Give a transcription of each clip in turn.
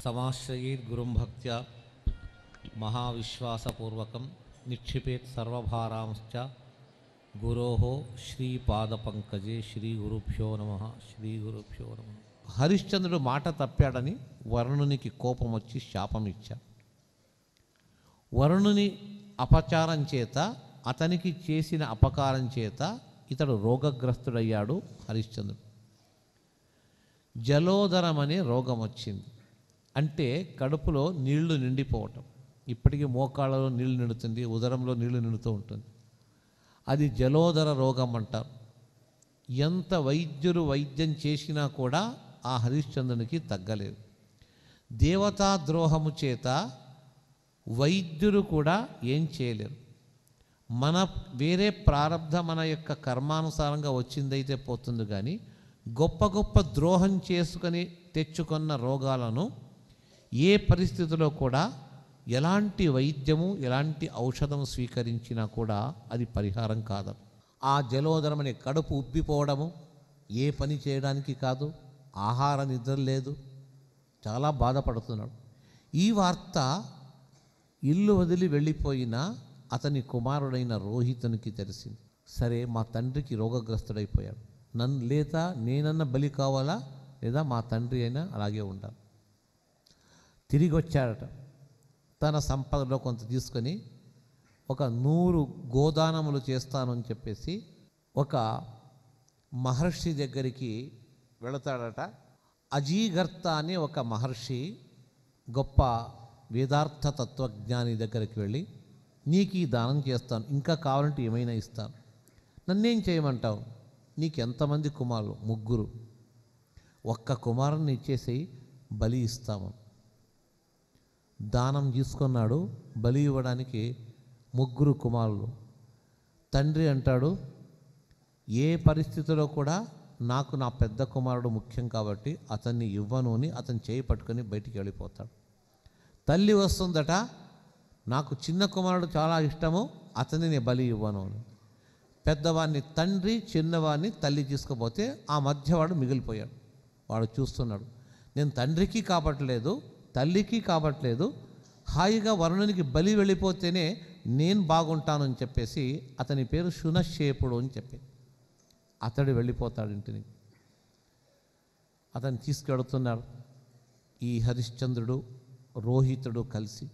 సమాశ్రయీర్గురుం భక్త్యా మహావిశ్వాసపూర్వకం నిక్షిపేత్ సర్వభారాంశ్చ గురోహో శ్రీపాదపంకజే శ్రీ గురుభ్యో నమ శ్రీ గురుభ్యో నమ హరిశ్చంద్రుడు మాట తప్పాడని వరుణునికి కోపం వచ్చి శాపం ఇచ్చా వరుణుని అపచారం చేత అతనికి చేసిన అపకారం చేత ఇతడు రోగగ్రస్తుడయ్యాడు హరిశ్చంద్రుడు జలోదరం అనే రోగం వచ్చింది అంటే కడుపులో నీళ్లు నిండిపోవటం ఇప్పటికీ మోకాళ్ళలో నీళ్లు నిండుతుంది ఉదరంలో నీళ్లు నిండుతూ ఉంటుంది అది జలోదర రోగం అంటారు ఎంత వైద్యులు వైద్యం చేసినా కూడా ఆ హరిశ్చంద్రునికి తగ్గలేదు దేవతా ద్రోహము చేత వైద్యులు కూడా ఏం చేయలేరు మన వేరే ప్రారంధ మన యొక్క కర్మానుసారంగా వచ్చిందైతే పోతుంది కానీ గొప్ప గొప్ప ద్రోహం చేసుకొని తెచ్చుకున్న రోగాలను ఏ పరిస్థితిలో కూడా ఎలాంటి వైద్యము ఎలాంటి ఔషధం స్వీకరించినా కూడా అది పరిహారం కాదు ఆ జలోదరం అనే కడుపు ఉబ్బిపోవడము ఏ పని చేయడానికి కాదు ఆహార నిద్ర లేదు చాలా బాధపడుతున్నాడు ఈ వార్త ఇల్లు వదిలి వెళ్ళిపోయిన అతని కుమారుడైన రోహితునికి తెలిసింది సరే మా తండ్రికి రోగగ్రస్తుడైపోయాడు నన్ను లేదా నేనన్న బలి కావాలా లేదా మా తండ్రి అయినా అలాగే ఉండాలి తిరిగి వచ్చాడట తన సంపదలో కొంత తీసుకొని ఒక నూరు గోదానములు చేస్తానని చెప్పేసి ఒక మహర్షి దగ్గరికి వెళతాడట అజీగర్త అనే ఒక మహర్షి గొప్ప వేదార్థ తత్వజ్ఞాని దగ్గరికి వెళ్ళి నీకు ఈ దానం చేస్తాను ఇంకా కావాలంటే ఏమైనా ఇస్తాను నన్నేం చేయమంటావు నీకు ఎంతమంది కుమారులు ముగ్గురు ఒక్క కుమారుని ఇచ్చేసి బలి ఇస్తాము దానం తీసుకున్నాడు బలి ఇవ్వడానికి ముగ్గురు కుమారులు తండ్రి అంటాడు ఏ పరిస్థితిలో కూడా నాకు నా పెద్ద కుమారుడు ముఖ్యం కాబట్టి అతన్ని ఇవ్వను అని అతను చేయి పట్టుకొని బయటికి వెళ్ళిపోతాడు తల్లి వస్తుందట నాకు చిన్న కుమారుడు చాలా ఇష్టము అతన్ని నేను బలి ఇవ్వను అని పెద్దవాడిని తండ్రి చిన్నవాడిని తల్లి తీసుకుపోతే ఆ మధ్యవాడు మిగిలిపోయాడు వాడు చూస్తున్నాడు నేను తండ్రికి కాబట్టలేదు తల్లికి కాబట్టలేదు హాయిగా వరుణునికి బలి వెళ్ళిపోతేనే నేను బాగుంటాను అని చెప్పేసి అతని పేరు శునశేపుడు అని చెప్పి అతడు వెళ్ళిపోతాడు ఇంటిని అతను తీసుకెడుతున్నాడు ఈ హరిశ్చంద్రుడు రోహితుడు కలిసి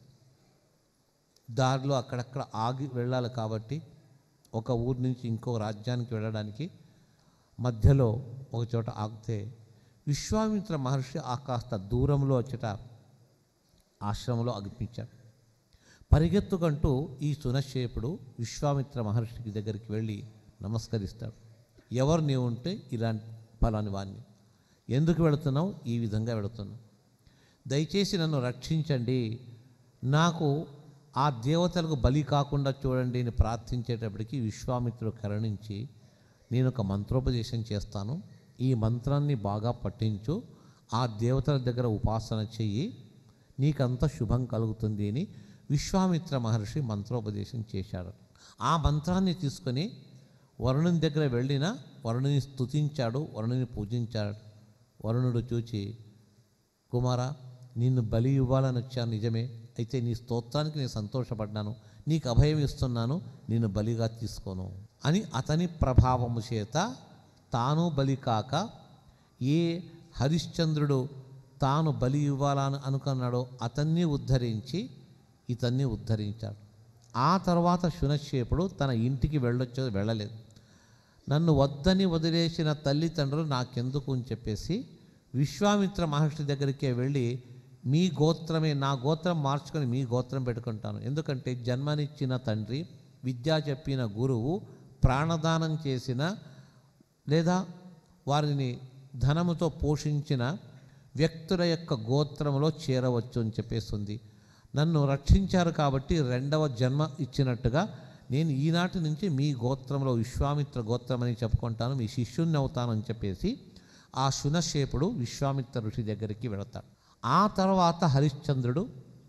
దారిలో అక్కడక్కడ ఆగి వెళ్ళాలి కాబట్టి ఒక ఊరి నుంచి ఇంకో రాజ్యానికి వెళ్ళడానికి మధ్యలో ఒక చోట ఆగితే విశ్వామిత్ర మహర్షి ఆ కాస్త దూరంలో వచ్చట ఆశ్రమంలో అగిపించాడు పరిగెత్తుకంటూ ఈ సునశేపుడు విశ్వామిత్ర మహర్షికి దగ్గరికి వెళ్ళి నమస్కరిస్తాడు ఎవరు నీవు ఉంటే ఇలాంటి ఫలాని వాణ్ణి ఎందుకు వెళుతున్నావు ఈ విధంగా వెళుతున్నావు దయచేసి నన్ను రక్షించండి నాకు ఆ దేవతలకు బలి కాకుండా చూడండి అని ప్రార్థించేటప్పటికి విశ్వామిత్రుడు కరుణించి నేను ఒక మంత్రోపదేశం చేస్తాను ఈ మంత్రాన్ని బాగా పఠించు ఆ దేవతల దగ్గర ఉపాసన చెయ్యి నీకంత శుభం కలుగుతుంది అని విశ్వామిత్ర మహర్షి మంత్రోపదేశం చేశాడు ఆ మంత్రాన్ని తీసుకొని వరుణుని దగ్గర వెళ్ళిన వరుణుని స్తుతించాడు వరుణుని పూజించాడు వరుణుడు చూచి కుమారా నిన్ను బలి ఇవ్వాలని వచ్చాను నిజమే అయితే నీ స్తోత్రానికి నేను సంతోషపడ్డాను నీకు అభయం ఇస్తున్నాను నేను బలిగా తీసుకోను అని అతని ప్రభావము చేత తాను బలి కాక ఏ హరిశ్చంద్రుడు తాను బలి ఇవ్వాలని అనుకున్నాడో అతన్ని ఉద్ధరించి ఇతన్ని ఉద్ధరించాడు ఆ తర్వాత శునశేపుడు తన ఇంటికి వెళ్ళొచ్చో వెళ్ళలేదు నన్ను వద్దని వదిలేసిన తల్లిదండ్రులు నాకెందుకు అని చెప్పేసి విశ్వామిత్ర మహర్షి దగ్గరికే వెళ్ళి మీ గోత్రమే నా గోత్రం మార్చుకొని మీ గోత్రం పెట్టుకుంటాను ఎందుకంటే జన్మనిచ్చిన తండ్రి విద్య చెప్పిన గురువు ప్రాణదానం చేసిన లేదా వారిని ధనముతో పోషించిన వ్యక్తుల యొక్క గోత్రంలో చేరవచ్చు అని చెప్పేస్తుంది నన్ను రక్షించారు కాబట్టి రెండవ జన్మ ఇచ్చినట్టుగా నేను ఈనాటి నుంచి మీ గోత్రంలో విశ్వామిత్ర గోత్రం అని చెప్పుకుంటాను మీ శిష్యుణ్ణి అవుతానని చెప్పేసి ఆ శునశేపుడు విశ్వామిత్ర ఋషి దగ్గరికి వెళతాడు ఆ తర్వాత హరిశ్చంద్రుడు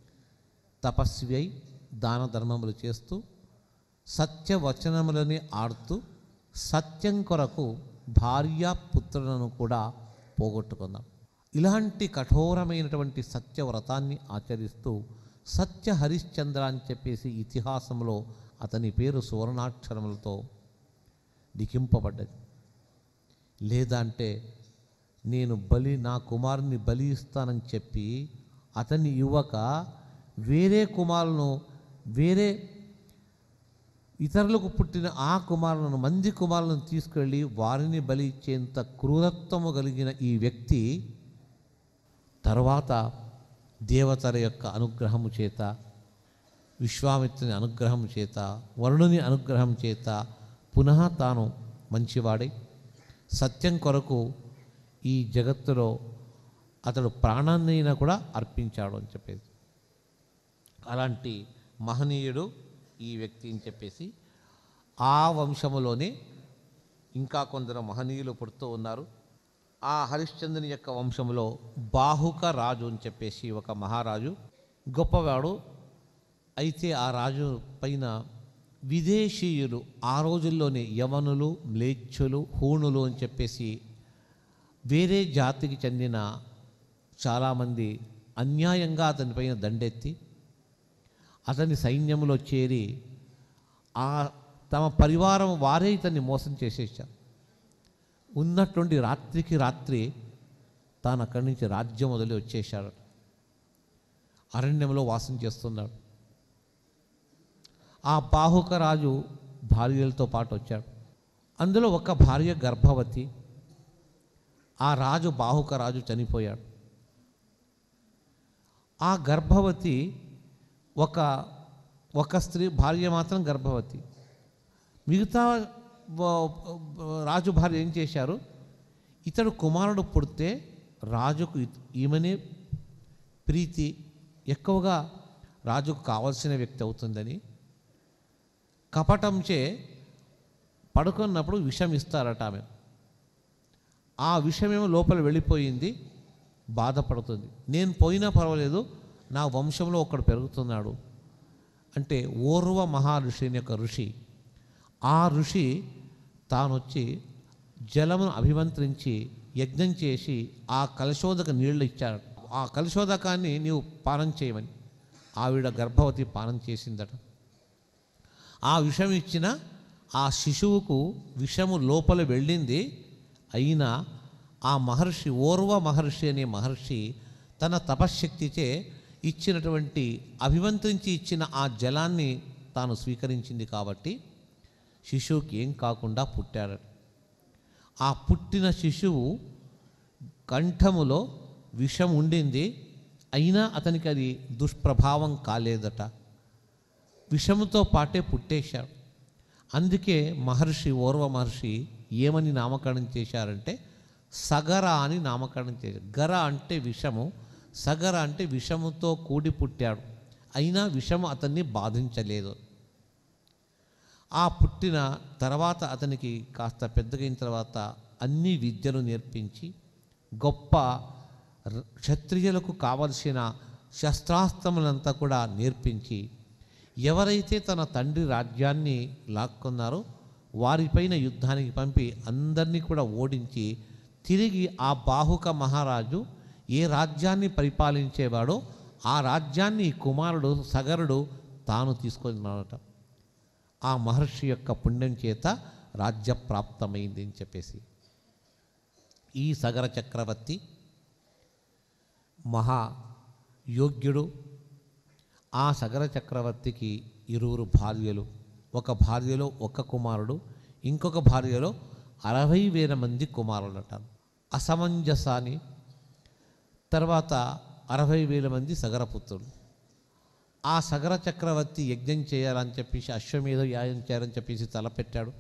తపస్వి అయి దాన ధర్మములు చేస్తూ సత్యవచనములని ఆడుతూ సత్యం కొరకు భార్య పుత్రులను కూడా పోగొట్టుకుందాం ఇలాంటి కఠోరమైనటువంటి సత్యవ్రతాన్ని ఆచరిస్తూ సత్య హరిశ్చంద్ర అని చెప్పేసి ఇతిహాసంలో అతని పేరు సువర్ణాక్షరములతో లిఖింపబడ్డది లేదా అంటే నేను బలి నా కుమారుని బలి ఇస్తానని చెప్పి అతన్ని ఇవ్వక వేరే కుమారులను వేరే ఇతరులకు పుట్టిన ఆ కుమారులను మంది కుమారులను తీసుకెళ్ళి వారిని బలి ఇచ్చేంత క్రూరత్వము కలిగిన ఈ వ్యక్తి తర్వాత దేవతల యొక్క అనుగ్రహము చేత విశ్వామిత్రుని అనుగ్రహం చేత వరుణుని అనుగ్రహం చేత పునః తాను మంచివాడై సత్యం కొరకు ఈ జగత్తులో అతడు ప్రాణాన్నైనా కూడా అర్పించాడు అని చెప్పేసి అలాంటి మహనీయుడు ఈ వ్యక్తి అని చెప్పేసి ఆ వంశములోనే ఇంకా కొందరు మహనీయులు పుడుతూ ఉన్నారు ఆ హరిశ్చంద్రుని యొక్క వంశంలో బాహుక రాజు అని చెప్పేసి ఒక మహారాజు గొప్పవాడు అయితే ఆ రాజు పైన విదేశీయులు ఆ రోజుల్లోనే యవనులు మ్లేచ్చులు హూణులు అని చెప్పేసి వేరే జాతికి చెందిన చాలామంది అన్యాయంగా అతని పైన దండెత్తి అతని సైన్యంలో చేరి ఆ తమ పరివారం వారే ఇతన్ని మోసం చేసేసారు ఉన్నటువంటి రాత్రికి రాత్రి తాను అక్కడి నుంచి రాజ్యం వదిలి వచ్చేశాడు అరణ్యంలో వాసం చేస్తున్నాడు ఆ బాహుక రాజు భార్యలతో పాటు వచ్చాడు అందులో ఒక భార్య గర్భవతి ఆ రాజు బాహుక రాజు చనిపోయాడు ఆ గర్భవతి ఒక ఒక స్త్రీ భార్య మాత్రం గర్భవతి మిగతా వ- రాజు భార్య ఏం చేశారు ఇతడు కుమారుడు పుడితే రాజుకు ఇ- ఈమెనే ప్రీతి ఎక్కువగా రాజుకు కావలసిన వ్యక్తి అవుతుందని కపటంచే పడుకున్నప్పుడు విషం ఇస్తారట ఆమె ఆ విషమేమో లోపల వెళ్ళిపోయింది బాధపడుతుంది నేను పోయినా పర్వాలేదు నా వంశంలో ఒకడు పెరుగుతున్నాడు అంటే ఓర్వ మహర్షి అని ఒక ఋషి ఆ ఋషి తానొచ్చి జలమును అభిమంత్రించి యజ్ఞం చేసి ఆ కలశోదక నీళ్లు ఇచ్చాడు ఆ కలశోదకాన్ని నీవు పానం చేయమని ఆవిడ గర్భవతి పానం చేసిందట ఆ విషం ఇచ్చిన ఆ శిశువుకు విషము లోపల వెళ్ళింది అయినా ఆ మహర్షి ఓర్వ మహర్షి అనే మహర్షి తన తపశ్శక్తిచే ఇచ్చినటువంటి అభిమంత్రించి ఇచ్చిన ఆ జలాన్ని తాను స్వీకరించింది కాబట్టి శిశువుకి ఏం కాకుండా పుట్టాడట ఆ పుట్టిన శిశువు కంఠములో విషం ఉండింది అయినా అతనికి అది దుష్ప్రభావం కాలేదట విషముతో పాటే పుట్టేశాడు అందుకే మహర్షి ఓర్వ మహర్షి ఏమని నామకరణం చేశారంటే సగర అని నామకరణం చేశారు గర అంటే విషము సగర అంటే విషముతో కూడి పుట్టాడు అయినా విషము అతన్ని బాధించలేదు ఆ పుట్టిన తర్వాత అతనికి కాస్త పెద్దగైన తర్వాత అన్ని విద్యలు నేర్పించి గొప్ప ర- క్షత్రియులకు కావలసిన శస్త్రాస్త్రములంతా కూడా నేర్పించి ఎవరైతే తన తండ్రి రాజ్యాన్ని లాక్కున్నారో వారిపైన యుద్ధానికి పంపి అందరినీ కూడా ఓడించి తిరిగి ఆ బాహుక మహారాజు ఏ రాజ్యాన్ని పరిపాలించేవాడో ఆ రాజ్యాన్ని ఈ కుమారుడు సగరుడు తాను తీసుకున్నాడట ఆ మహర్షి యొక్క పుణ్యం చేత రాజ్యప్రాప్తమైంది అని చెప్పేసి ఈ సగర చక్రవర్తి మహా యోగ్యుడు ఆ సగర చక్రవర్తికి ఇరువురు భార్యలు ఒక భార్యలో ఒక కుమారుడు ఇంకొక భార్యలో అరవై వేల మంది కుమారులట అసమంజసాని తర్వాత అరవై వేల మంది సగరపుత్రులు ఆ సగర చక్రవర్తి యజ్ఞం చేయాలని చెప్పేసి అశ్వమేధ యాగం చేయాలని చెప్పేసి తలపెట్టాడు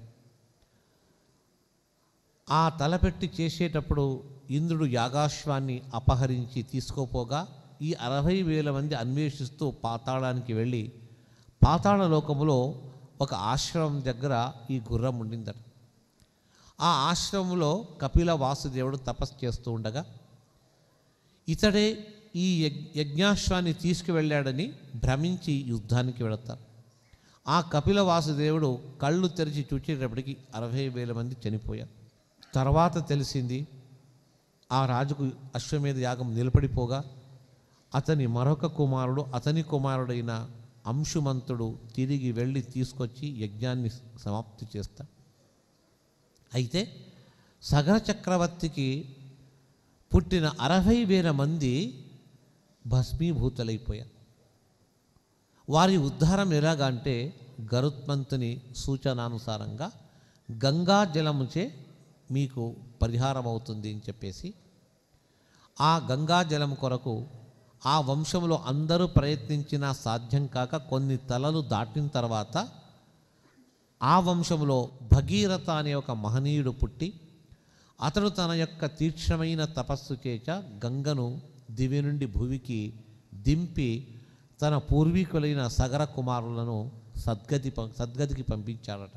ఆ తలపెట్టి చేసేటప్పుడు ఇంద్రుడు యాగాశ్వాన్ని అపహరించి తీసుకోపోగా ఈ అరవై వేల మంది అన్వేషిస్తూ పాతాళానికి వెళ్ళి పాతాళ లోకములో ఒక ఆశ్రమం దగ్గర ఈ గుర్రం ఉండిందట ఆ ఆశ్రమంలో కపిల వాసుదేవుడు తపస్సు చేస్తూ ఉండగా ఇతడే ఈ యజ్- యజ్ఞాశ్వాన్ని తీసుకువెళ్ళాడని భ్రమించి యుద్ధానికి వెళతారు ఆ కపిల వాసుదేవుడు కళ్ళు తెరిచి చూచేటప్పటికి అరవై వేల మంది చనిపోయారు తర్వాత తెలిసింది ఆ రాజుకు అశ్వమేధ యాగం నిలబడిపోగా అతని మరొక కుమారుడు అతని కుమారుడైన అంశుమంతుడు తిరిగి వెళ్ళి తీసుకొచ్చి యజ్ఞాన్ని సమాప్తి చేస్తా అయితే సగర చక్రవర్తికి పుట్టిన అరవై వేల మంది భస్మీభూతులైపోయారు వారి ఉద్ధారం ఎలాగా అంటే గరుత్మంతుని సూచనానుసారంగా గంగా జలముచే మీకు పరిహారం అవుతుంది అని చెప్పేసి ఆ గంగా జలం కొరకు ఆ వంశంలో అందరూ ప్రయత్నించినా సాధ్యం కాక కొన్ని తలలు దాటిన తర్వాత ఆ వంశంలో భగీరథ అనే ఒక మహనీయుడు పుట్టి అతడు తన యొక్క తీక్షణమైన తపస్సు చేత గంగను దివి నుండి భూమికి దింపి తన పూర్వీకులైన సగర కుమారులను సద్గతి పం- సద్గతికి పంపించాడట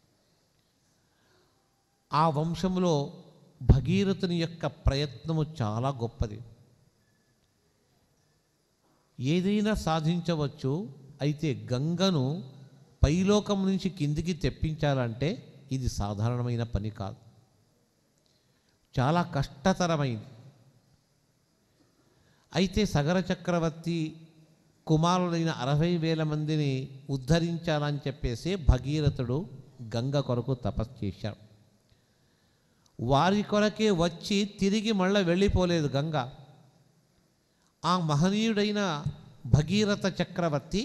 ఆ వంశంలో భగీరథుని యొక్క ప్రయత్నము చాలా గొప్పది ఏదైనా సాధించవచ్చు అయితే గంగను పైలోకం నుంచి కిందికి తెప్పించాలంటే ఇది సాధారణమైన పని కాదు చాలా కష్టతరమైంది అయితే సగర చక్రవర్తి కుమారులైన అరవై వేల మందిని ఉద్ధరించాలని చెప్పేసి భగీరథుడు గంగ కొరకు తపస్సు చేశాడు వారి కొరకే వచ్చి తిరిగి మళ్ళీ వెళ్ళిపోలేదు గంగ ఆ మహనీయుడైన భగీరథ చక్రవర్తి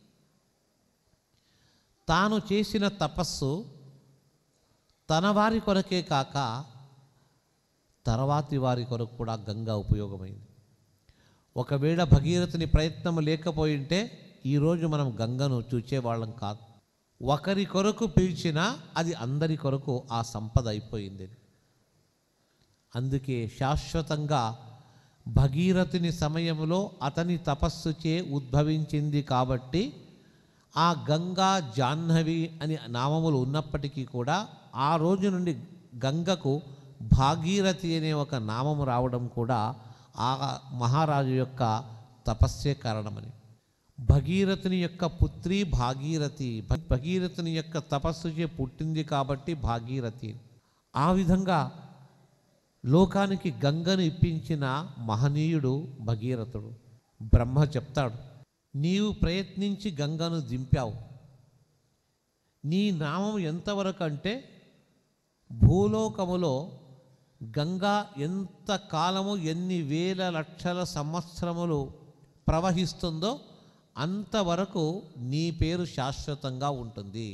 తాను చేసిన తపస్సు తన వారి కొరకే కాక తర్వాతి వారి కొరకు కూడా గంగా ఉపయోగమైంది ఒకవేళ భగీరథుని ప్రయత్నం లేకపోయింటే ఈరోజు మనం గంగను చూచేవాళ్ళం కాదు ఒకరి కొరకు పిలిచినా అది అందరి కొరకు ఆ సంపద అయిపోయింది అందుకే శాశ్వతంగా భగీరథుని సమయంలో అతని తపస్సుచే ఉద్భవించింది కాబట్టి ఆ గంగా జాహ్నవి అని నామములు ఉన్నప్పటికీ కూడా ఆ రోజు నుండి గంగకు భాగీరథి అనే ఒక నామము రావడం కూడా ఆ మహారాజు యొక్క తపస్సే కారణమని భగీరథుని యొక్క పుత్రి భాగీరథి భ- భగీరథుని యొక్క తపస్సుచే పుట్టింది కాబట్టి భాగీరథి ఆ విధంగా లోకానికి గంగను ఇప్పించిన మహనీయుడు భగీరథుడు బ్రహ్మ చెప్తాడు నీవు ప్రయత్నించి గంగను దింపావు నీ నామం ఎంతవరకు అంటే భూలోకములో గంగా ఎంత కాలము ఎన్ని వేల లక్షల సంవత్సరములు ప్రవహిస్తుందో అంతవరకు నీ పేరు శాశ్వతంగా ఉంటుంది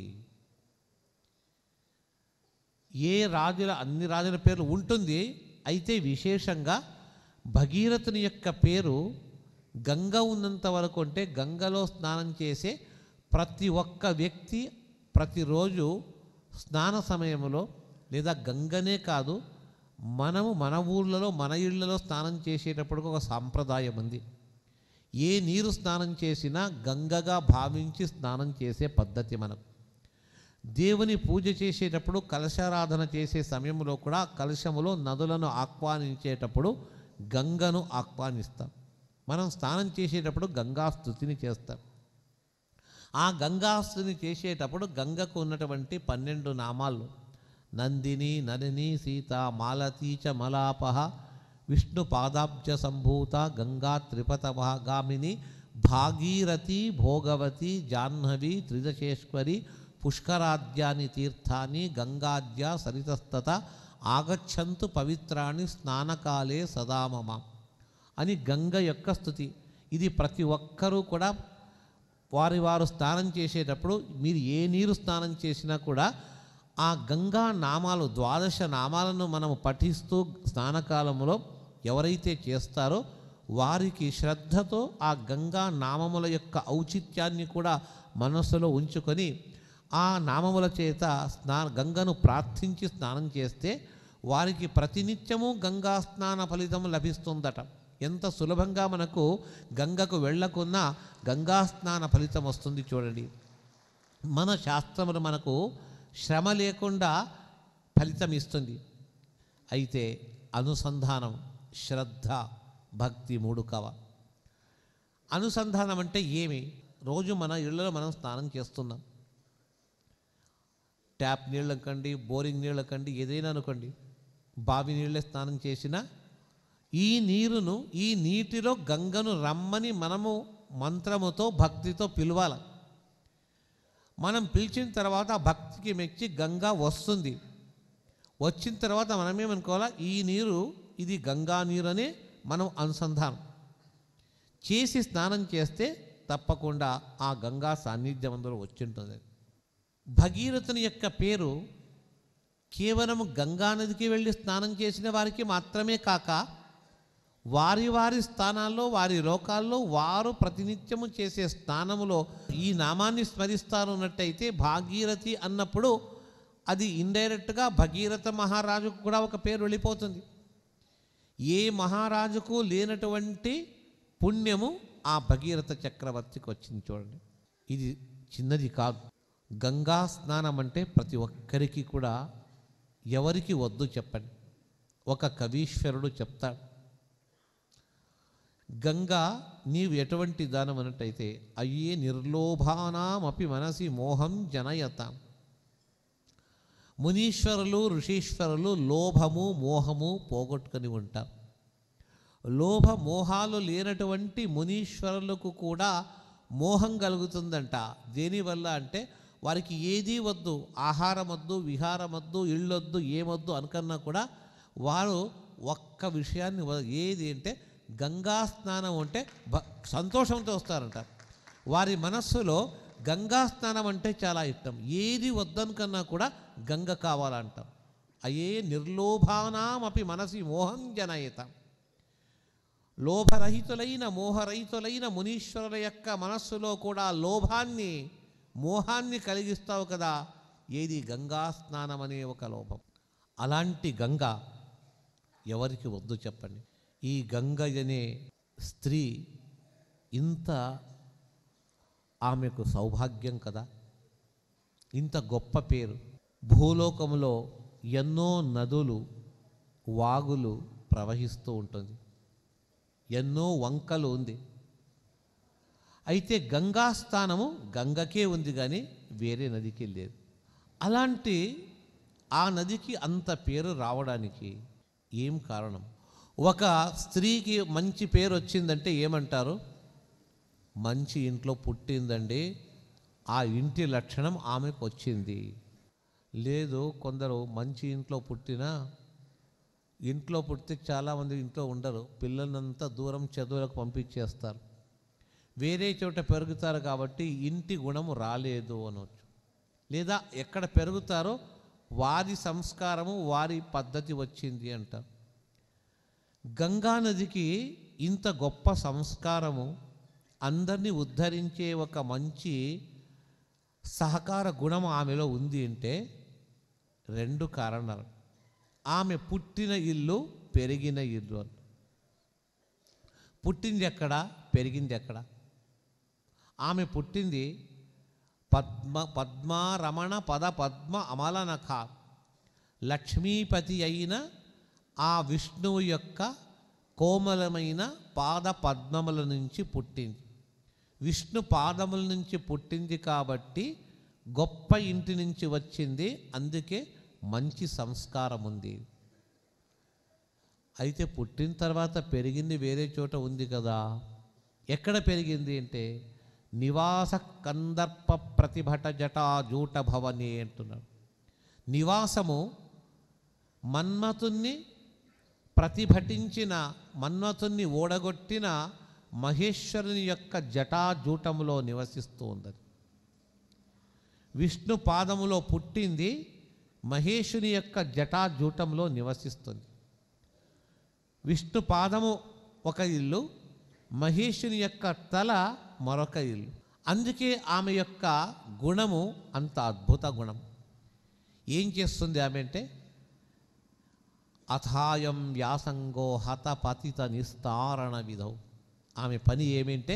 ఏ రాజుల అన్ని రాజుల పేర్లు ఉంటుంది అయితే విశేషంగా భగీరథుని యొక్క పేరు గంగ ఉన్నంత వరకు అంటే గంగలో స్నానం చేసే ప్రతి ఒక్క వ్యక్తి ప్రతిరోజు స్నాన సమయంలో లేదా గంగనే కాదు మనము మన ఊర్లలో మన ఇళ్లలో స్నానం చేసేటప్పుడు ఒక సాంప్రదాయం ఉంది ఏ నీరు స్నానం చేసినా గంగగా భావించి స్నానం చేసే పద్ధతి మనకు దేవుని పూజ చేసేటప్పుడు కలశారాధన చేసే సమయంలో కూడా కలశములో నదులను ఆహ్వానించేటప్పుడు గంగను ఆహ్వానిస్తాం మనం స్నానం చేసేటప్పుడు గంగా స్థుతిని చేస్తాం ఆ గంగాస్తుని చేసేటప్పుడు గంగకు ఉన్నటువంటి పన్నెండు నామాలు నందిని నలిని సీత మాలతీ చ మలాపహ విష్ణు పాదాబ్జ సంభూత గంగా త్రిపతమగామిని భాగీరథి భోగవతి జాహ్నవి త్రిదశేశ్వరి పుష్కరాద్యాని తీర్థాని గంగాద్య సరితస్తత ఆగచ్చంతు పవిత్రాణి స్నానకాలే సదామమ అని గంగ యొక్క స్థుతి ఇది ప్రతి ఒక్కరూ కూడా వారి వారు స్నానం చేసేటప్పుడు మీరు ఏ నీరు స్నానం చేసినా కూడా ఆ గంగా నామాలు ద్వాదశ నామాలను మనము పఠిస్తూ స్నానకాలంలో ఎవరైతే చేస్తారో వారికి శ్రద్ధతో ఆ గంగా నామముల యొక్క ఔచిత్యాన్ని కూడా మనస్సులో ఉంచుకొని ఆ నామముల చేత స్నా గంగను ప్రార్థించి స్నానం చేస్తే వారికి ప్రతినిత్యము గంగా స్నాన ఫలితం లభిస్తుందట ఎంత సులభంగా మనకు గంగకు వెళ్ళకున్నా గంగా స్నాన ఫలితం వస్తుంది చూడండి మన శాస్త్రములు మనకు శ్రమ లేకుండా ఫలితం ఇస్తుంది అయితే అనుసంధానం శ్రద్ధ భక్తి మూడు కవ అనుసంధానం అంటే ఏమి రోజు మన ఇళ్ళలో మనం స్నానం చేస్తున్నాం ట్యాప్ నీళ్ళు కండి బోరింగ్ నీళ్ళు కండి ఏదైనా అనుకోండి బావి నీళ్ళే స్నానం చేసినా ఈ నీరును ఈ నీటిలో గంగను రమ్మని మనము మంత్రముతో భక్తితో పిలవాలి మనం పిలిచిన తర్వాత ఆ భక్తికి మెచ్చి గంగా వస్తుంది వచ్చిన తర్వాత మనమేమనుకోవాలా ఈ నీరు ఇది గంగా నీరు అనే మనం అనుసంధానం చేసి స్నానం చేస్తే తప్పకుండా ఆ గంగా సాన్నిధ్యం అందరూ వచ్చింటుంది భగీరథుని యొక్క పేరు కేవలం గంగా నదికి వెళ్ళి స్నానం చేసిన వారికి మాత్రమే కాక వారి వారి స్థానాల్లో వారి లోకాల్లో వారు ప్రతినిత్యము చేసే స్నానములో ఈ నామాన్ని స్మరిస్తారు అన్నట్టయితే భాగీరథి అన్నప్పుడు అది ఇండైరెక్ట్గా భగీరథ మహారాజుకు కూడా ఒక పేరు వెళ్ళిపోతుంది ఏ మహారాజుకు లేనటువంటి పుణ్యము ఆ భగీరథ చక్రవర్తికి వచ్చింది చూడండి ఇది చిన్నది కాదు గంగా స్నానం అంటే ప్రతి ఒక్కరికి కూడా ఎవరికి వద్దు చెప్పండి ఒక కవీశ్వరుడు చెప్తాడు గంగా నీవు ఎటువంటి దానం అన్నట్టయితే అయ్యే నిర్లోభానామపి మనసి మోహం జనయతాం మునీశ్వరులు ఋషీశ్వరులు లోభము మోహము పోగొట్టుకొని ఉంటారు లోభ మోహాలు లేనటువంటి మునీశ్వరులకు కూడా మోహం కలుగుతుందంట దేనివల్ల అంటే వారికి ఏదీ వద్దు ఆహారం వద్దు విహారం వద్దు ఇళ్ళొద్దు ఏమొద్దు అనుకన్నా కూడా వారు ఒక్క విషయాన్ని వ- ఏది అంటే గంగా స్నానం అంటే భ సంతోషంతో వస్తారంట వారి మనస్సులో గంగా స్నానం అంటే చాలా ఇష్టం ఏది వద్దనుకన్నా కూడా గంగ కావాలంటాం అయే నిర్లోభానామపి మనసి మోహం జనయతాం లోభరహితులైన మోహరహితులైన మునీశ్వరుల యొక్క మనస్సులో కూడా లోభాన్ని మోహాన్ని కలిగిస్తావు కదా ఏది గంగా స్నానం అనే ఒక లోభం అలాంటి గంగ ఎవరికి వద్దు చెప్పండి ఈ గంగ అనే స్త్రీ ఇంత ఆమెకు సౌభాగ్యం కదా ఇంత గొప్ప పేరు భూలోకంలో ఎన్నో నదులు వాగులు ప్రవహిస్తూ ఉంటుంది ఎన్నో వంకలు ఉంది అయితే గంగా స్థానము గంగకే ఉంది కానీ వేరే నదికి లేదు అలాంటి ఆ నదికి అంత పేరు రావడానికి ఏం కారణం ఒక స్త్రీకి మంచి పేరు వచ్చిందంటే ఏమంటారు మంచి ఇంట్లో పుట్టిందండి ఆ ఇంటి లక్షణం ఆమెకు వచ్చింది లేదు కొందరు మంచి ఇంట్లో పుట్టినా ఇంట్లో పుడితే చాలామంది ఇంట్లో ఉండరు పిల్లలంతా దూరం చదువులకు పంపించేస్తారు వేరే చోట పెరుగుతారు కాబట్టి ఇంటి గుణము రాలేదు అనవచ్చు లేదా ఎక్కడ పెరుగుతారో వారి సంస్కారము వారి పద్ధతి వచ్చింది అంటారు గంగా నదికి ఇంత గొప్ప సంస్కారము అందరినీ ఉద్ధరించే ఒక మంచి సహకార గుణం ఆమెలో ఉంది అంటే రెండు కారణాలు ఆమె పుట్టిన ఇల్లు పెరిగిన ఇల్లు అని పుట్టింది ఎక్కడ పెరిగింది ఎక్కడ ఆమె పుట్టింది పద్మ పద్మారమణ పద పద్మ అమలనఖ లక్ష్మీపతి అయిన ఆ విష్ణువు యొక్క కోమలమైన పాద పద్మముల నుంచి పుట్టింది విష్ణు పాదముల నుంచి పుట్టింది కాబట్టి గొప్ప ఇంటి నుంచి వచ్చింది అందుకే మంచి సంస్కారం ఉంది అయితే పుట్టిన తర్వాత పెరిగింది వేరే చోట ఉంది కదా ఎక్కడ పెరిగింది అంటే నివాస కందర్ప ప్రతిభట జటా జూట భవని అంటున్నాడు నివాసము మన్మతుణ్ణి ప్రతిభటించిన మన్మతుణ్ణి ఓడగొట్టిన మహేశ్వరుని యొక్క జటాజూటములో నివసిస్తూ ఉన్నది విష్ణు పాదములో పుట్టింది మహేషుని యొక్క జటాజూటంలో నివసిస్తుంది విష్ణు పాదము ఒక ఇల్లు మహేషుని యొక్క తల మరొక ఇల్లు అందుకే ఆమె యొక్క గుణము అంత అద్భుత గుణం ఏం చేస్తుంది ఆమె అంటే అథాయం వ్యాసంగో హత పతిత నిస్తారణ విధౌ ఆమె పని ఏమింటే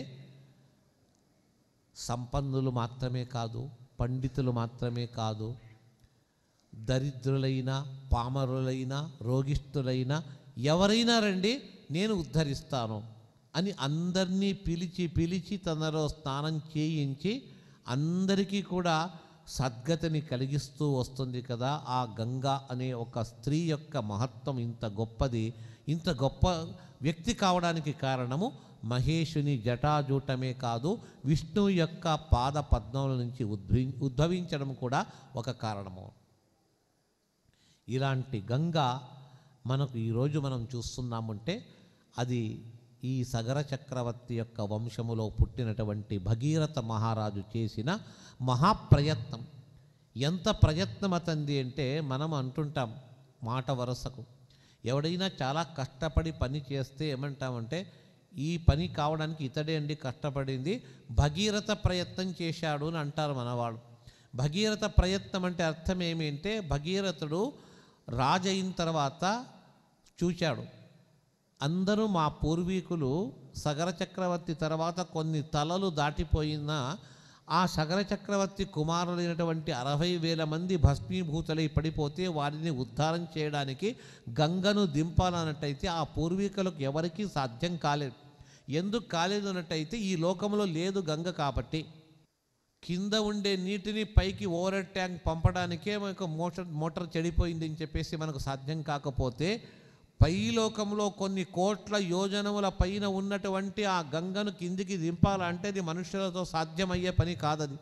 సంపన్నులు మాత్రమే కాదు పండితులు మాత్రమే కాదు దరిద్రులైన పామరులైన రోగిష్ఠులైన ఎవరైనా రండి నేను ఉద్ధరిస్తాను అని అందరినీ పిలిచి పిలిచి తనలో స్నానం చేయించి అందరికీ కూడా సద్గతిని కలిగిస్తూ వస్తుంది కదా ఆ గంగా అనే ఒక స్త్రీ యొక్క మహత్వం ఇంత గొప్పది ఇంత గొప్ప వ్యక్తి కావడానికి కారణము మహేషుని జటాజూటమే కాదు విష్ణు యొక్క పాద పద్మముల నుంచి ఉద్భవి ఉద్భవించడం కూడా ఒక కారణము ఇలాంటి గంగ మనకు ఈరోజు మనం చూస్తున్నామంటే అది ఈ సగర చక్రవర్తి యొక్క వంశములో పుట్టినటువంటి భగీరథ మహారాజు చేసిన మహాప్రయత్నం ఎంత ప్రయత్నం అతంది అంటే మనం అంటుంటాం మాట వరసకు ఎవడైనా చాలా కష్టపడి పని చేస్తే ఏమంటామంటే ఈ పని కావడానికి ఇతడే అండి కష్టపడింది భగీరథ ప్రయత్నం చేశాడు అని అంటారు మనవాడు భగీరథ ప్రయత్నం అంటే అర్థం ఏమి అంటే భగీరథుడు రాజైన తర్వాత చూచాడు అందరూ మా పూర్వీకులు సగర చక్రవర్తి తర్వాత కొన్ని తలలు దాటిపోయినా ఆ సగర చక్రవర్తి కుమారులైనటువంటి అరవై వేల మంది భస్మీభూతులై పడిపోతే వారిని ఉద్ధారం చేయడానికి గంగను దింపాలన్నట్టయితే ఆ పూర్వీకులకు ఎవరికీ సాధ్యం కాలేదు ఎందుకు కాలేదు అన్నట్టయితే ఈ లోకంలో లేదు గంగ కాబట్టి కింద ఉండే నీటిని పైకి ఓవర్ ట్యాంక్ పంపడానికే మనకు మోటార్ మోటార్ చెడిపోయింది అని చెప్పేసి మనకు సాధ్యం కాకపోతే పై లోకంలో కొన్ని కోట్ల యోజనముల పైన ఉన్నటువంటి ఆ గంగను కిందికి దింపాలంటే అది మనుషులతో సాధ్యమయ్యే పని కాదది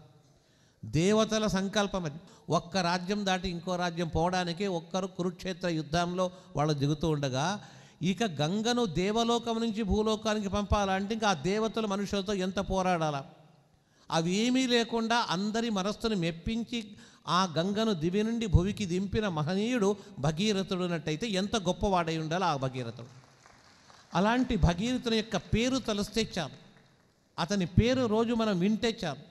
దేవతల సంకల్పం అది ఒక్క రాజ్యం దాటి ఇంకో రాజ్యం పోవడానికి ఒక్కరు కురుక్షేత్ర యుద్ధంలో వాళ్ళు దిగుతూ ఉండగా ఇక గంగను దేవలోకం నుంచి భూలోకానికి పంపాలంటే ఇంకా ఆ దేవతలు మనుషులతో ఎంత పోరాడాలా అవి ఏమీ లేకుండా అందరి మనస్సును మెప్పించి ఆ గంగను దివి నుండి భువికి దింపిన మహనీయుడు భగీరథుడు అన్నట్టయితే ఎంత గొప్పవాడై ఉండాలి ఆ భగీరథుడు అలాంటి భగీరథుని యొక్క పేరు తలస్తే చాలు అతని పేరు రోజు మనం వింటే చాలు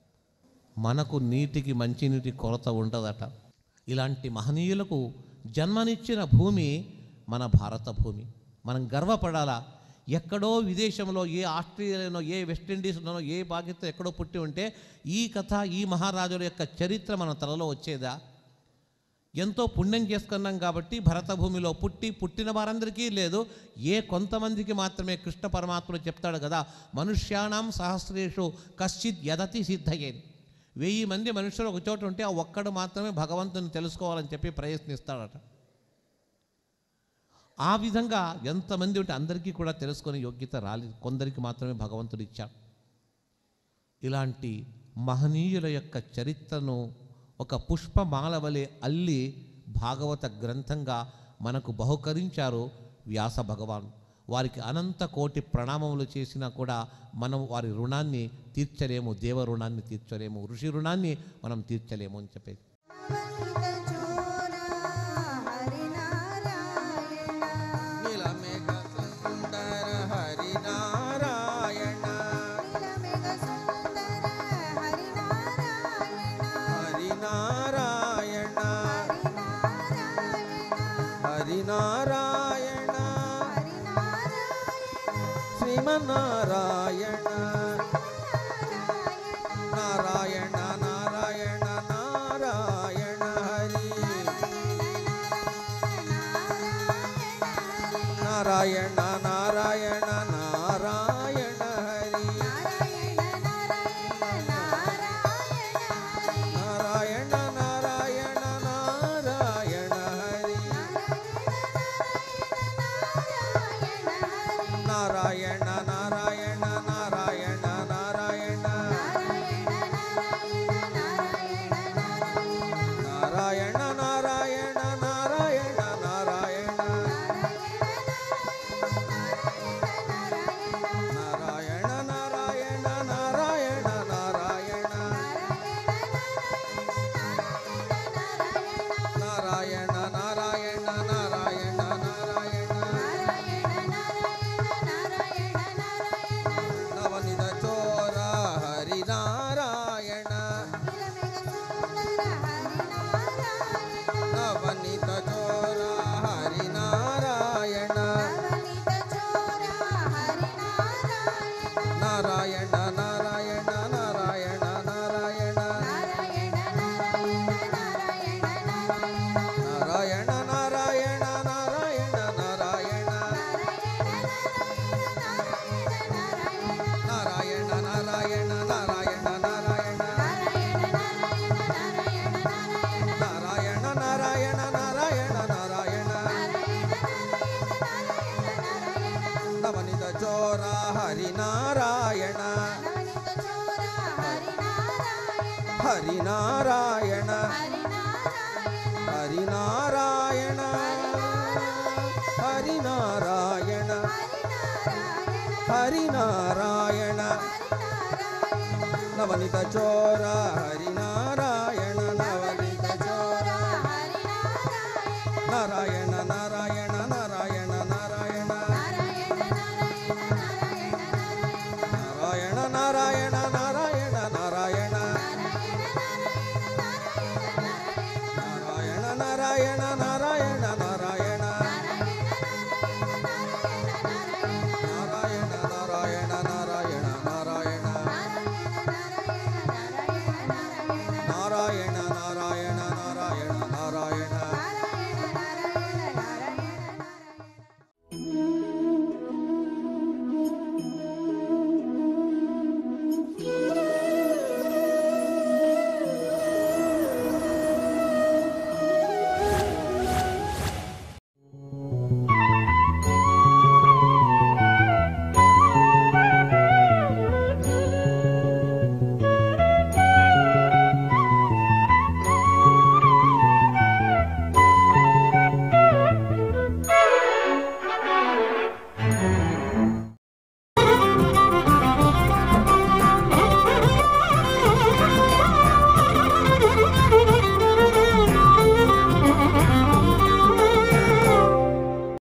మనకు నీటికి మంచినీటి కొరత ఉండదట ఇలాంటి మహనీయులకు జన్మనిచ్చిన భూమి మన భారత భూమి మనం గర్వపడాలా ఎక్కడో విదేశంలో ఏ ఆస్ట్రేలియాలో ఏ వెస్టిండీస్లోనో ఏ పాకిస్తాన్ ఎక్కడో పుట్టి ఉంటే ఈ కథ ఈ మహారాజుల యొక్క చరిత్ర మన తలలో వచ్చేదా ఎంతో పుణ్యం చేసుకున్నాం కాబట్టి భరత భూమిలో పుట్టి పుట్టిన వారందరికీ లేదు ఏ కొంతమందికి మాత్రమే కృష్ణ పరమాత్ముడు చెప్తాడు కదా మనుష్యాణం సహస్రేషు కశ్చిత్ యదతి సిద్ధయ్యేది వెయ్యి మంది మనుషులు ఒక చోట ఉంటే ఆ ఒక్కడు మాత్రమే భగవంతుని తెలుసుకోవాలని చెప్పి ప్రయత్నిస్తాడట ఆ విధంగా ఎంతమంది ఉంటే అందరికీ కూడా తెలుసుకునే యోగ్యత రాలేదు కొందరికి మాత్రమే భగవంతుడు ఇచ్చాడు ఇలాంటి మహనీయుల యొక్క చరిత్రను ఒక పుష్పమాల వలె అల్లి భాగవత గ్రంథంగా మనకు బహుకరించారు వ్యాస భగవాన్ వారికి అనంత కోటి ప్రణామములు చేసినా కూడా మనం వారి రుణాన్ని తీర్చలేము దేవ రుణాన్ని తీర్చలేము ఋషి రుణాన్ని మనం తీర్చలేము అని చెప్పేది నీలమేఘ సుందర హరినారాయణ హరినారాయణ హరినారాయణ శ్రీమన్నారాయణ నారాయణ నారాయణ నారాయణ హరి నారాయణ నారాయణ నారాయణ హరి నారాయణ నారాయణ నారాయణ హరి నారాయణ నారాయణ నారాయణ నారాయణ నారాయణ నారాయణ నారాయణ నారాయణ నారాయణ నారాయణ నారాయణ నారాయణ నారాయణ నారాయణ నారాయణ నారాయణ నవనిత చోర హరినారాయణ హరినారాయణ హరినారాయణ హరినారాయణ హరినారాయణ నవనిత చోర హరినారాయణ